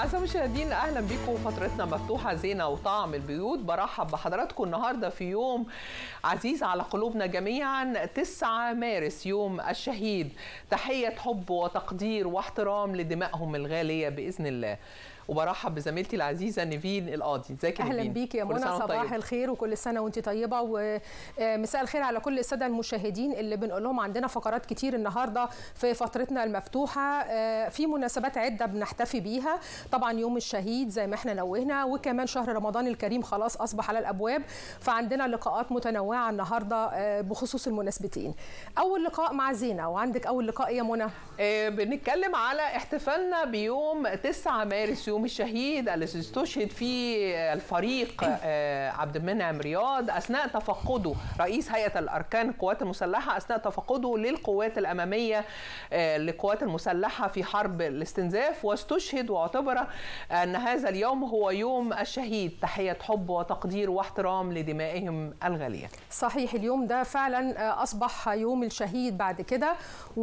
أعزائي المشاهدين أهلا بكم فترتنا مفتوحة زينة وطعم البيوت برحب بحضراتكم النهاردة في يوم عزيز على قلوبنا جميعا 9 مارس يوم الشهيد تحية حب وتقدير واحترام لدمائهم الغالية بإذن الله وبرحب بزميلتي العزيزه نيفين القاضي ازيك يا اهلا نيفين؟ بيك يا كل منى سنة وأنت صباح طيبة. الخير وكل سنه وانت طيبه ومساء الخير على كل الساده المشاهدين اللي بنقول لهم عندنا فقرات كتير النهارده في فترتنا المفتوحه آه، في مناسبات عده بنحتفي بيها طبعا يوم الشهيد زي ما احنا نوهنا وكمان شهر رمضان الكريم خلاص اصبح على الابواب فعندنا لقاءات متنوعه النهارده آه، بخصوص المناسبتين اول لقاء مع زينه وعندك اول لقاء إيه يا منى آه، بنتكلم على احتفالنا بيوم 9 مارس يوم الشهيد الذي استشهد فيه الفريق آه، عبد المنعم رياض اثناء تفقده رئيس هيئه الاركان القوات المسلحه اثناء تفقده للقوات الاماميه آه، للقوات المسلحه في حرب الاستنزاف واستشهد واعتبر ان هذا اليوم هو يوم الشهيد تحيه حب وتقدير واحترام لدمائهم الغاليه صحيح اليوم ده فعلا آه، اصبح يوم الشهيد بعد كده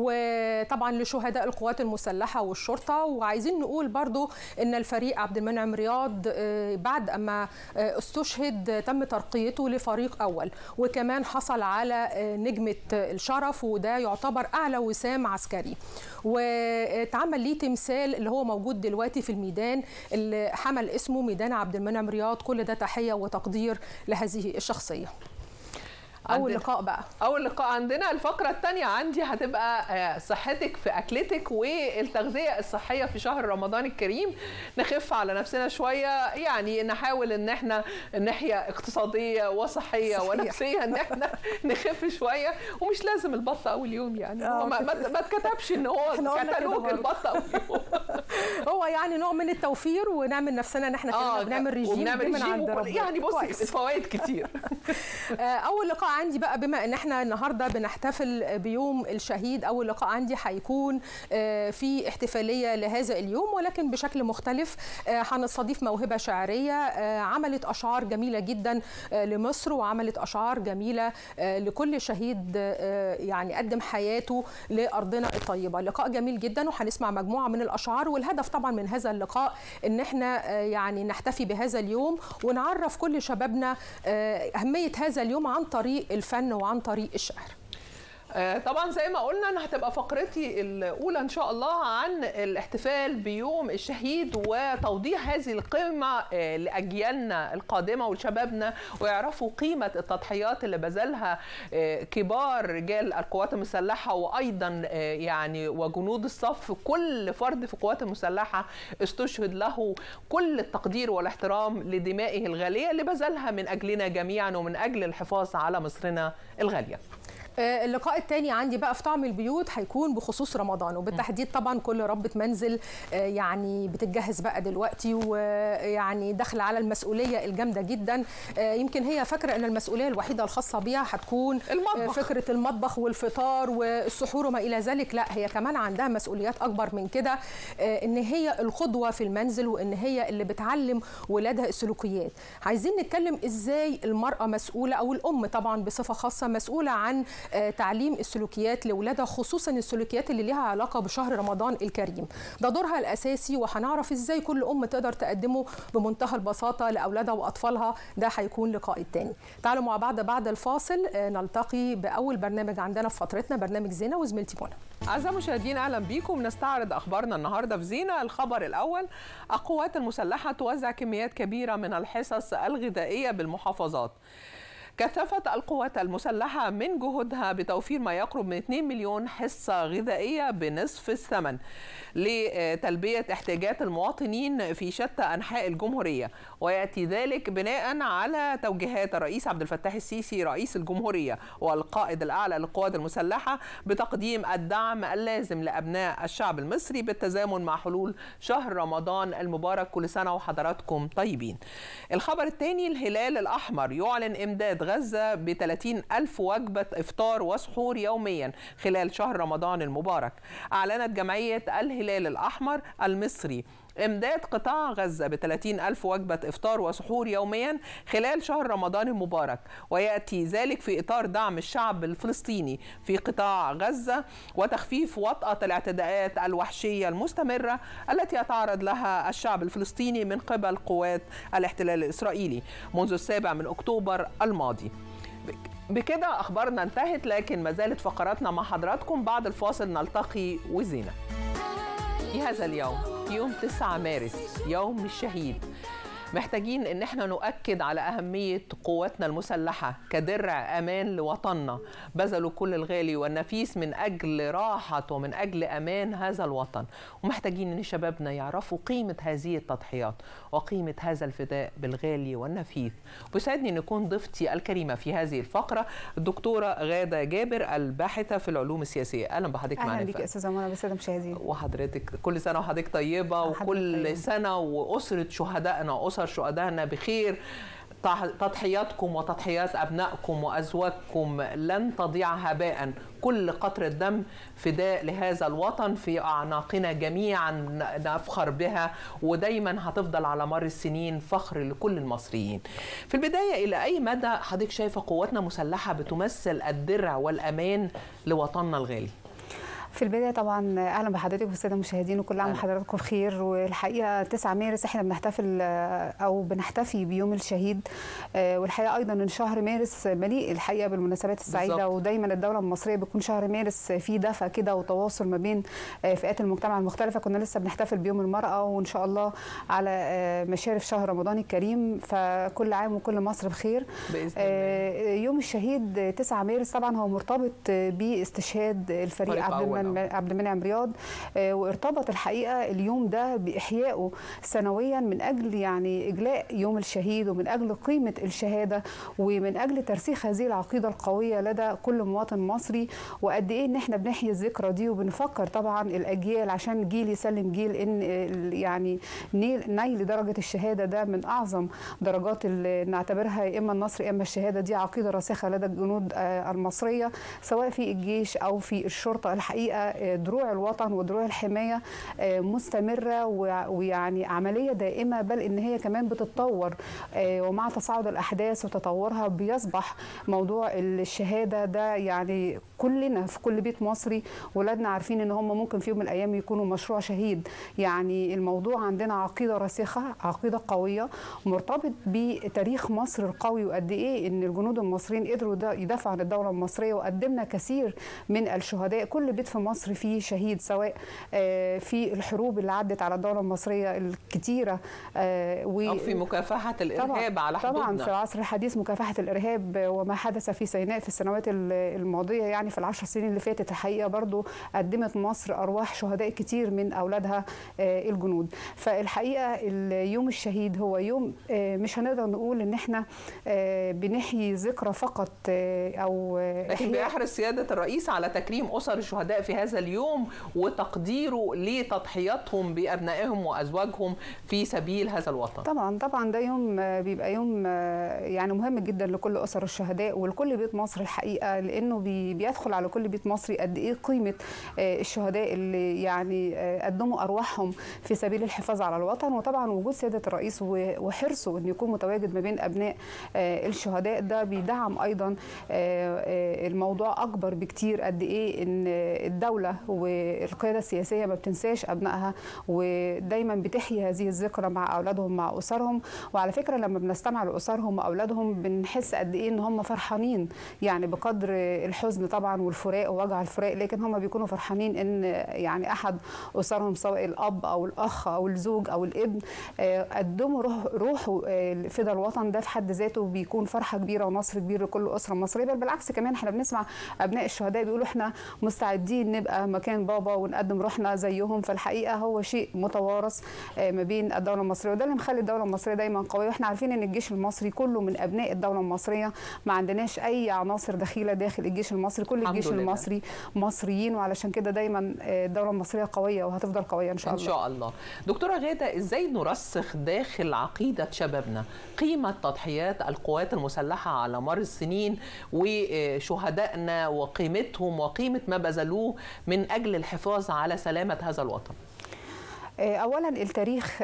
وطبعا لشهداء القوات المسلحه والشرطه وعايزين نقول برضو ان الفريق عبد المنعم رياض آه، بعد اما آه، استشهد آه، تم ترقيته لفريق اول وكمان حصل على آه، نجمه آه، الشرف وده يعتبر اعلى وسام عسكري واتعمل ليه تمثال اللي هو موجود دلوقتي في الميدان اللي حمل اسمه ميدان عبد المنعم رياض كل ده تحيه وتقدير لهذه الشخصيه اول عندنا- لقاء بقى اول لقاء عندنا الفقره الثانيه عندي هتبقى آه، صحتك في اكلتك والتغذيه الصحيه في شهر رمضان الكريم نخف على نفسنا شويه يعني نحاول ان احنا ناحيه اقتصاديه وصحيه صحيح. ونفسيه ان احنا نخف شويه ومش لازم البط اول يوم يعني هو آه، ما, ما ما اتكتبش ان هو إحنا قلنا كده كتالوج برضه. البط اول يوم هو يعني نوع من التوفير ونعمل نفسنا ان احنا كده بنعمل ريجيم وبنعمل دي من ريجيم عند وكل- ربنا. يعني بصي كويس. الفوائد كتير آه، اول لقاء عندي بقى بما ان احنا النهارده بنحتفل بيوم الشهيد اول لقاء عندي هيكون آه، في احتفاليه لهذا اليوم ولكن بشكل مختلف آه، هنستضيف موهبه شعريه آه، عملت اشعار جميله جدا آه، لمصر وعملت اشعار جميله آه، لكل شهيد آه، يعني قدم حياته لارضنا الطيبه لقاء جميل جدا وهنسمع مجموعه من الاشعار والهدف طبعا من هذا اللقاء ان احنا آه، يعني نحتفي بهذا اليوم ونعرف كل شبابنا آه، اهميه هذا اليوم عن طريق الفن وعن طريق الشعر آه، طبعا زي ما قلنا انا هتبقى فقرتي الاولى ان شاء الله عن الاحتفال بيوم الشهيد وتوضيح هذه القيمه آه، لاجيالنا القادمه ولشبابنا ويعرفوا قيمه التضحيات اللي بذلها آه، كبار رجال القوات المسلحه وايضا آه، يعني وجنود الصف كل فرد في القوات المسلحه استشهد له كل التقدير والاحترام لدمائه الغاليه اللي بذلها من اجلنا جميعا ومن اجل الحفاظ على مصرنا الغاليه آه، اللقاء الثاني عندي بقى في طعم البيوت هيكون بخصوص رمضان وبالتحديد طبعا كل ربة منزل آه، يعني بتتجهز بقى دلوقتي ويعني داخله على المسؤوليه الجامده جدا آه، يمكن هي فاكره ان المسؤوليه الوحيده الخاصه بيها هتكون آه، المطبخ. فكره المطبخ والفطار والسحور وما الى ذلك لا هي كمان عندها مسؤوليات اكبر من كده آه، ان هي القدوه في المنزل وان هي اللي بتعلم ولادها السلوكيات عايزين نتكلم ازاي المراه مسؤوله او الام طبعا بصفه خاصه مسؤوله عن آه، تعليم السلوكيات لاولادها خصوصا السلوكيات اللي ليها علاقه بشهر رمضان الكريم ده دورها الاساسي وهنعرف ازاي كل ام تقدر تقدمه بمنتهى البساطه لاولادها واطفالها ده هيكون لقاء التاني تعالوا مع بعض بعد الفاصل آه، نلتقي باول برنامج عندنا في فترتنا برنامج زينه وزميلتي منى أعزائي المشاهدين أهلا بيكم نستعرض أخبارنا النهاردة في زينة الخبر الأول القوات المسلحة توزع كميات كبيرة من الحصص الغذائية بالمحافظات كثفت القوات المسلحة من جهودها بتوفير ما يقرب من 2 مليون حصة غذائية بنصف الثمن لتلبية احتياجات المواطنين في شتى أنحاء الجمهورية ويأتي ذلك بناء على توجيهات الرئيس عبد الفتاح السيسي رئيس الجمهورية والقائد الأعلى للقوات المسلحة بتقديم الدعم اللازم لأبناء الشعب المصري بالتزامن مع حلول شهر رمضان المبارك كل سنة وحضراتكم طيبين الخبر الثاني الهلال الأحمر يعلن إمداد غزة ب 30 ألف وجبة إفطار وسحور يوميا خلال شهر رمضان المبارك أعلنت جمعية الهلال الأحمر المصري إمداد قطاع غزة ب 30 ألف وجبة إفطار وسحور يوميا خلال شهر رمضان المبارك ويأتي ذلك في إطار دعم الشعب الفلسطيني في قطاع غزة وتخفيف وطأة الاعتداءات الوحشية المستمرة التي يتعرض لها الشعب الفلسطيني من قبل قوات الاحتلال الإسرائيلي منذ السابع من أكتوبر الماضي بكده أخبارنا انتهت لكن ما زالت فقراتنا مع حضراتكم بعد الفاصل نلتقي وزينة في هذا اليوم يوم 9 مارس يوم الشهيد محتاجين ان احنا نؤكد على اهميه قواتنا المسلحه كدرع امان لوطننا بذلوا كل الغالي والنفيس من اجل راحه ومن اجل امان هذا الوطن ومحتاجين ان شبابنا يعرفوا قيمه هذه التضحيات وقيمه هذا الفداء بالغالي والنفيس ويسعدني ان يكون ضيفتي الكريمه في هذه الفقره الدكتوره غاده جابر الباحثه في العلوم السياسيه اهلا بحضرتك معنا اهلا بك يا استاذه منى بالساده مشاهدين وحضرتك كل سنه وحضرتك طيبه وكل طيبة. سنه واسره شهدائنا اسر شهدائنا بخير تضحياتكم وتضحيات ابنائكم وازواجكم لن تضيع هباء كل قطره دم فداء لهذا الوطن في اعناقنا جميعا نفخر بها ودايما هتفضل على مر السنين فخر لكل المصريين. في البدايه الى اي مدى حضرتك شايفه قواتنا مسلحه بتمثل الدرع والامان لوطننا الغالي؟ في البدايه طبعا اهلا بحضرتك والساده المشاهدين وكل عام وحضراتكم بخير والحقيقه 9 مارس احنا بنحتفل او بنحتفي بيوم الشهيد والحقيقه ايضا ان شهر مارس مليء الحقيقه بالمناسبات السعيده بالزبط. ودايما الدوله المصريه بيكون شهر مارس فيه دفى كده وتواصل ما بين فئات المجتمع المختلفه كنا لسه بنحتفل بيوم المراه وان شاء الله على مشارف شهر رمضان الكريم فكل عام وكل مصر بخير بإذن الله. يوم الشهيد 9 مارس طبعا هو مرتبط باستشهاد الفريق عبد عبد المنعم رياض وارتبط الحقيقه اليوم ده باحيائه سنويا من اجل يعني اجلاء يوم الشهيد ومن اجل قيمه الشهاده ومن اجل ترسيخ هذه العقيده القويه لدى كل مواطن مصري وقد ايه ان احنا بنحيي الذكرى دي وبنفكر طبعا الاجيال عشان جيل يسلم جيل ان يعني نيل درجه الشهاده ده من اعظم درجات اللي نعتبرها يا اما النصر يا اما الشهاده دي عقيده راسخه لدى الجنود المصريه سواء في الجيش او في الشرطه الحقيقه دروع الوطن ودروع الحمايه مستمره ويعني عمليه دائمه بل ان هي كمان بتتطور ومع تصاعد الاحداث وتطورها بيصبح موضوع الشهاده ده يعني كلنا في كل بيت مصري ولادنا عارفين ان هم ممكن في يوم من الايام يكونوا مشروع شهيد يعني الموضوع عندنا عقيده راسخه عقيده قويه مرتبط بتاريخ مصر القوي وقد ايه ان الجنود المصريين قدروا يدافعوا عن الدوله المصريه وقدمنا كثير من الشهداء كل بيت في مصر فيه شهيد سواء في الحروب اللي عدت على الدوله المصريه الكتيره او في مكافحه الارهاب طبعا على حدودنا طبعا في العصر الحديث مكافحه الارهاب وما حدث في سيناء في السنوات الماضيه يعني في العشر سنين اللي فاتت الحقيقه برضو قدمت مصر ارواح شهداء كتير من اولادها الجنود فالحقيقه اليوم الشهيد هو يوم مش هنقدر نقول ان احنا بنحيي ذكرى فقط او لكن بيحرص سياده الرئيس على تكريم اسر الشهداء في هذا اليوم وتقديره لتضحياتهم بابنائهم وازواجهم في سبيل هذا الوطن. طبعا طبعا ده يوم بيبقى يوم يعني مهم جدا لكل اسر الشهداء ولكل بيت مصر الحقيقه لانه بيدخل على كل بيت مصري قد ايه قيمه الشهداء اللي يعني قدموا ارواحهم في سبيل الحفاظ على الوطن وطبعا وجود سياده الرئيس وحرصه انه يكون متواجد ما بين ابناء الشهداء ده بيدعم ايضا الموضوع اكبر بكتير قد ايه ان الدولة والقيادة السياسية ما بتنساش أبنائها ودايما بتحيي هذه الذكرى مع أولادهم مع أسرهم وعلى فكرة لما بنستمع لأسرهم وأولادهم بنحس قد إيه إن هم فرحانين يعني بقدر الحزن طبعا والفراق ووجع الفراق لكن هم بيكونوا فرحانين إن يعني أحد أسرهم سواء الأب أو الأخ أو الزوج أو الابن قدموا روح روحه فدا الوطن ده في حد ذاته بيكون فرحة كبيرة ونصر كبير لكل أسرة مصرية بل بالعكس كمان احنا بنسمع أبناء الشهداء بيقولوا احنا مستعدين نبقى مكان بابا ونقدم روحنا زيهم فالحقيقه هو شيء متوارث ما بين الدوله المصريه وده اللي مخلي الدوله المصريه دايما قويه واحنا عارفين ان الجيش المصري كله من ابناء الدوله المصريه ما عندناش اي عناصر دخيله داخل الجيش المصري كل الجيش لله. المصري مصريين وعلشان كده دايما الدوله المصريه قويه وهتفضل قويه ان شاء الله ان شاء الله دكتوره غاده ازاي نرسخ داخل عقيده شبابنا قيمه تضحيات القوات المسلحه على مر السنين وشهدائنا وقيمتهم وقيمه ما بذلوه من اجل الحفاظ على سلامه هذا الوطن اولا التاريخ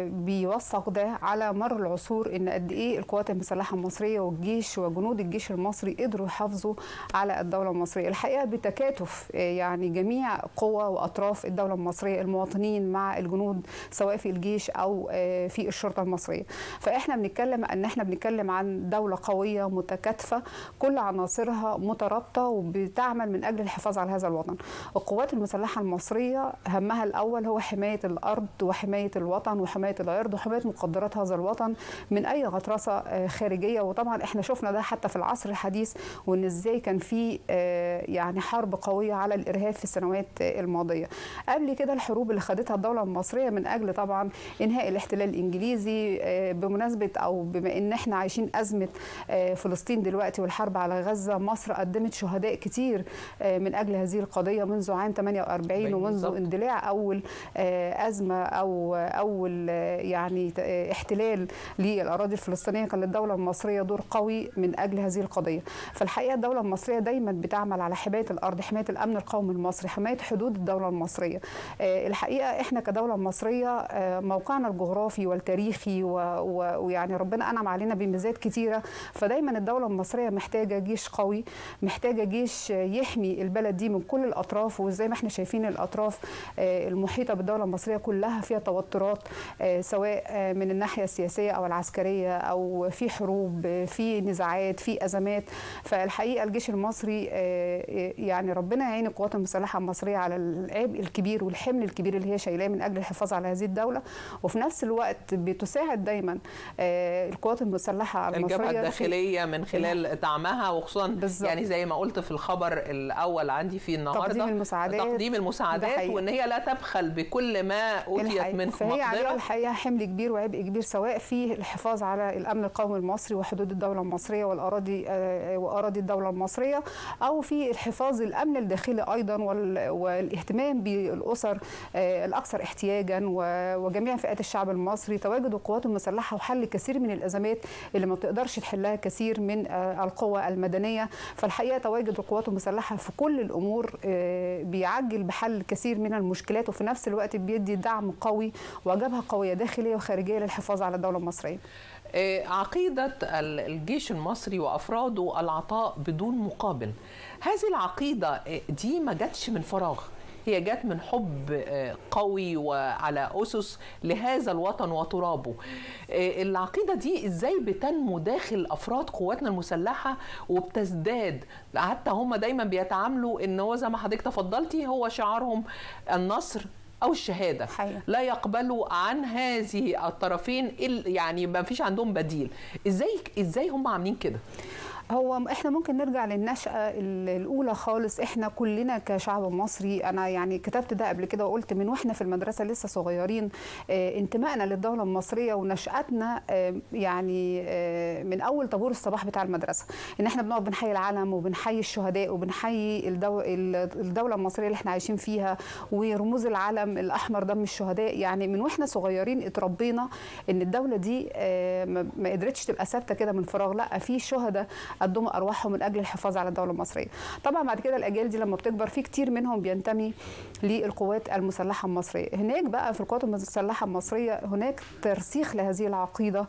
بيوثق ده على مر العصور ان قد ايه القوات المسلحه المصريه والجيش وجنود الجيش المصري قدروا يحافظوا على الدوله المصريه الحقيقه بتكاتف يعني جميع قوى واطراف الدوله المصريه المواطنين مع الجنود سواء في الجيش او في الشرطه المصريه فاحنا بنتكلم ان احنا بنتكلم عن دوله قويه متكاتفه كل عناصرها مترابطه وبتعمل من اجل الحفاظ على هذا الوطن القوات المسلحه المصريه همها الاول هو حمايه الارض وحمايه الوطن وحمايه العرض وحمايه مقدرات هذا الوطن من اي غطرسه خارجيه وطبعا احنا شفنا ده حتى في العصر الحديث وان ازاي كان في يعني حرب قويه على الارهاب في السنوات الماضيه قبل كده الحروب اللي خدتها الدوله المصريه من اجل طبعا انهاء الاحتلال الانجليزي بمناسبه او بما ان احنا عايشين ازمه فلسطين دلوقتي والحرب على غزه مصر قدمت شهداء كتير من اجل هذه القضيه منذ عام 48 ومنذ اندلاع اول ازمه او اول يعني احتلال للاراضي الفلسطينيه كان للدوله المصريه دور قوي من اجل هذه القضيه فالحقيقه الدوله المصريه دايما بتعمل على حمايه الارض حمايه الامن القومي المصري حمايه حدود الدوله المصريه الحقيقه احنا كدوله مصريه موقعنا الجغرافي والتاريخي ويعني ربنا انعم علينا بميزات كتيره فدايما الدوله المصريه محتاجه جيش قوي محتاجه جيش يحمي البلد دي من كل الاطراف وزي ما احنا شايفين الاطراف المحيطه بالدوله المصريه كلها فيها توترات سواء من الناحيه السياسيه او العسكريه او في حروب في نزاعات في ازمات فالحقيقه الجيش المصري يعني ربنا يعين القوات المسلحه المصريه على العبء الكبير والحمل الكبير اللي هي شايلاه من اجل الحفاظ على هذه الدوله وفي نفس الوقت بتساعد دايما القوات المسلحه المصريه الجبهه الداخليه من خلال دعمها وخصوصا بالزبط. يعني زي ما قلت في الخبر الاول عندي فيه النهارده تقديم المساعدات تقديم المساعدات وان هي لا تبخل بكل ما اوتيت من فهي عليها الحقيقه حمل كبير وعبء كبير سواء في الحفاظ على الامن القومي المصري وحدود الدوله المصريه والاراضي واراضي الدوله المصريه او في الحفاظ الامن الداخلي ايضا والاهتمام بالاسر الاكثر احتياجا وجميع فئات الشعب المصري تواجد القوات المسلحه وحل كثير من الازمات اللي ما بتقدرش تحلها كثير من القوى المدنيه فالحقيقه تواجد القوات المسلحه في كل الامور بيعجل بحل كثير من المشكلات وفي نفس الوقت بيدي دعم قوي وجبهه قويه داخليه وخارجيه للحفاظ على الدوله المصريه. عقيده الجيش المصري وافراده العطاء بدون مقابل. هذه العقيده دي ما جاتش من فراغ. هي جت من حب قوي وعلى اسس لهذا الوطن وترابه العقيده دي ازاي بتنمو داخل افراد قواتنا المسلحه وبتزداد حتى هم دايما بيتعاملوا ان هو زي ما حضرتك تفضلتي هو شعارهم النصر او الشهاده حقيقة. لا يقبلوا عن هذه الطرفين يعني ما فيش عندهم بديل ازاي ازاي هم عاملين كده هو احنا ممكن نرجع للنشأة الأولى خالص احنا كلنا كشعب مصري أنا يعني كتبت ده قبل كده وقلت من واحنا في المدرسة لسه صغيرين اه انتمائنا للدولة المصرية ونشأتنا اه يعني اه من أول طابور الصباح بتاع المدرسة إن احنا بنقعد بنحيي العلم وبنحيي الشهداء وبنحيي الدو الدولة المصرية اللي احنا عايشين فيها ورموز العلم الأحمر دم الشهداء يعني من واحنا صغيرين اتربينا إن الدولة دي ما قدرتش تبقى ثابتة كده من فراغ لا في شهداء قدموا ارواحهم من اجل الحفاظ على الدوله المصريه. طبعا بعد كده الاجيال دي لما بتكبر في كتير منهم بينتمي للقوات المسلحه المصريه. هناك بقى في القوات المسلحه المصريه هناك ترسيخ لهذه العقيده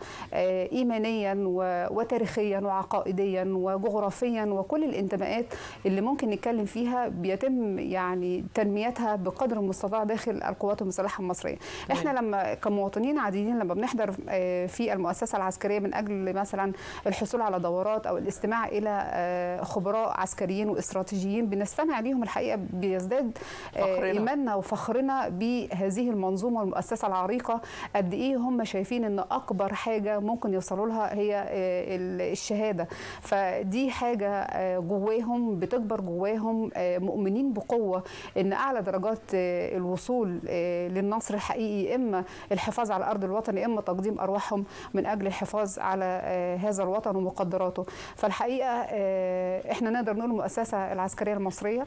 ايمانيا وتاريخيا وعقائديا وجغرافيا وكل الانتماءات اللي ممكن نتكلم فيها بيتم يعني تنميتها بقدر المستطاع داخل القوات المسلحه المصريه. احنا لما كمواطنين عاديين لما بنحضر في المؤسسه العسكريه من اجل مثلا الحصول على دورات او الاستماع الى خبراء عسكريين واستراتيجيين بنستمع ليهم الحقيقه بيزداد فخرنا. ايماننا وفخرنا بهذه المنظومه والمؤسسه العريقه قد ايه هم شايفين ان اكبر حاجه ممكن يوصلوا لها هي الشهاده فدي حاجه جواهم بتكبر جواهم مؤمنين بقوه ان اعلى درجات الوصول للنصر الحقيقي اما الحفاظ على ارض الوطن اما تقديم ارواحهم من اجل الحفاظ على هذا الوطن ومقدراته فالحقيقه احنا نقدر نقول المؤسسه العسكريه المصريه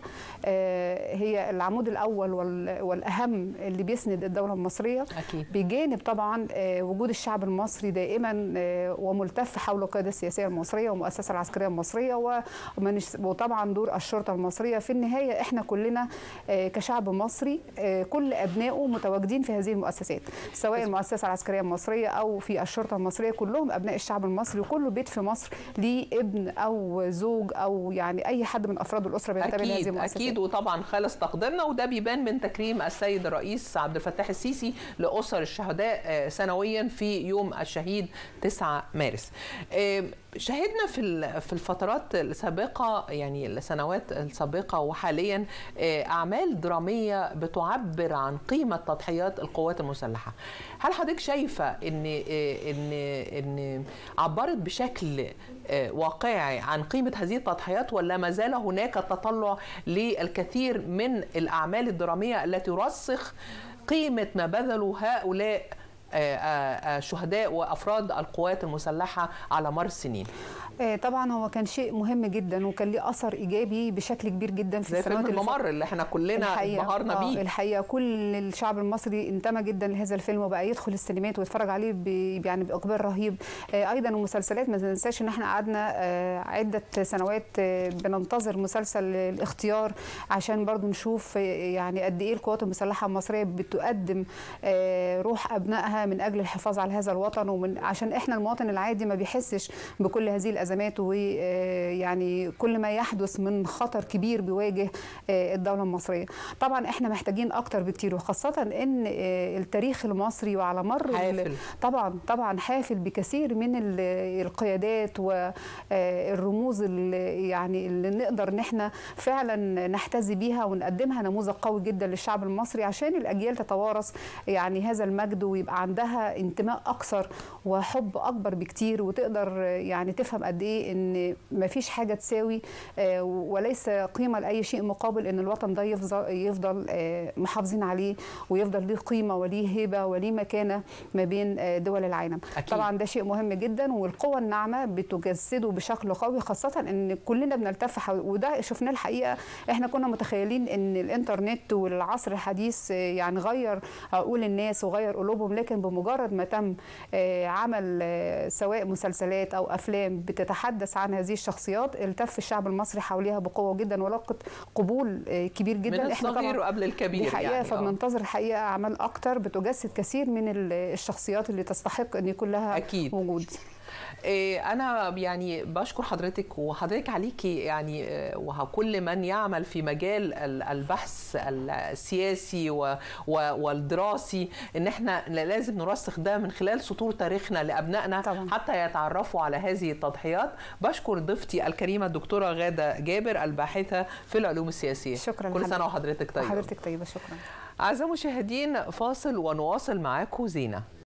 هي العمود الاول والاهم اللي بيسند الدوله المصريه أكيد. بجانب طبعا وجود الشعب المصري دائما وملتف حول القياده السياسيه المصريه والمؤسسه العسكريه المصريه وطبعا دور الشرطه المصريه في النهايه احنا كلنا كشعب مصري كل ابنائه متواجدين في هذه المؤسسات سواء المؤسسه العسكريه المصريه او في الشرطه المصريه كلهم ابناء الشعب المصري وكل بيت في مصر ليه ابن او زوج او يعني اي حد من افراد الاسره بينتمي لهذه المؤسسات اكيد وطبعا خالص تقديرنا وده بيبان من تكريم السيد الرئيس عبد الفتاح السيسي لاسر الشهداء سنويا في يوم الشهيد 9 مارس شهدنا في في الفترات السابقه يعني السنوات السابقه وحاليا اعمال دراميه بتعبر عن قيمه تضحيات القوات المسلحه هل حضرتك شايفه ان ان ان عبرت بشكل واقعي عن قيمه هذه التضحيات ولا ما زال هناك تطلع للكثير من الاعمال الدراميه التي ترسخ قيمه ما بذلوا هؤلاء شهداء وافراد القوات المسلحه على مر السنين طبعا هو كان شيء مهم جدا وكان ليه اثر ايجابي بشكل كبير جدا في زي السنوات فيلم الممر اللي احنا كلنا انبهرنا بيه الحقيقه كل الشعب المصري انتمى جدا لهذا الفيلم وبقى يدخل السينمات ويتفرج عليه يعني باقبال رهيب ايضا المسلسلات ما ننساش ان احنا قعدنا عده سنوات بننتظر مسلسل الاختيار عشان برضو نشوف يعني قد ايه القوات المسلحه المصريه بتقدم روح ابنائها من اجل الحفاظ على هذا الوطن ومن عشان احنا المواطن العادي ما بيحسش بكل هذه الازمات ويعني كل ما يحدث من خطر كبير بيواجه الدوله المصريه طبعا احنا محتاجين اكتر بكتير وخاصه ان التاريخ المصري وعلى مر حافل. طبعا طبعا حافل بكثير من القيادات والرموز اللي يعني اللي نقدر ان احنا فعلا نحتذي بيها ونقدمها نموذج قوي جدا للشعب المصري عشان الاجيال تتوارث يعني هذا المجد ويبقى عندها انتماء اكثر وحب اكبر بكتير وتقدر يعني تفهم قد ايه ان ما فيش حاجه تساوي وليس قيمه لاي شيء مقابل ان الوطن ده يفضل يفضل محافظين عليه ويفضل ليه قيمه وليه هيبه وليه مكانه ما بين دول العالم أكيد. طبعا ده شيء مهم جدا والقوى الناعمه بتجسده بشكل قوي خاصه ان كلنا بنلتف حول وده شفناه الحقيقه احنا كنا متخيلين ان الانترنت والعصر الحديث يعني غير عقول الناس وغير قلوبهم لكن بمجرد ما تم عمل سواء مسلسلات او افلام بتتحدث عن هذه الشخصيات التف الشعب المصري حواليها بقوه جدا ولقت قبول كبير جدا من الصغير وقبل الكبير دي حقيقه يعني فبننتظر الحقيقه اعمال اكتر بتجسد كثير من الشخصيات اللي تستحق ان يكون لها أكيد. وجود انا يعني بشكر حضرتك وحضرتك عليكي يعني وكل من يعمل في مجال البحث السياسي والدراسي ان احنا لازم نرسخ ده من خلال سطور تاريخنا لابنائنا طبعا. حتى يتعرفوا على هذه التضحيات بشكر ضيفتي الكريمه الدكتوره غاده جابر الباحثه في العلوم السياسيه شكرا كل سنه وحضرتك طيبه حضرتك طيبه شكرا اعزائي المشاهدين فاصل ونواصل معاكم زينه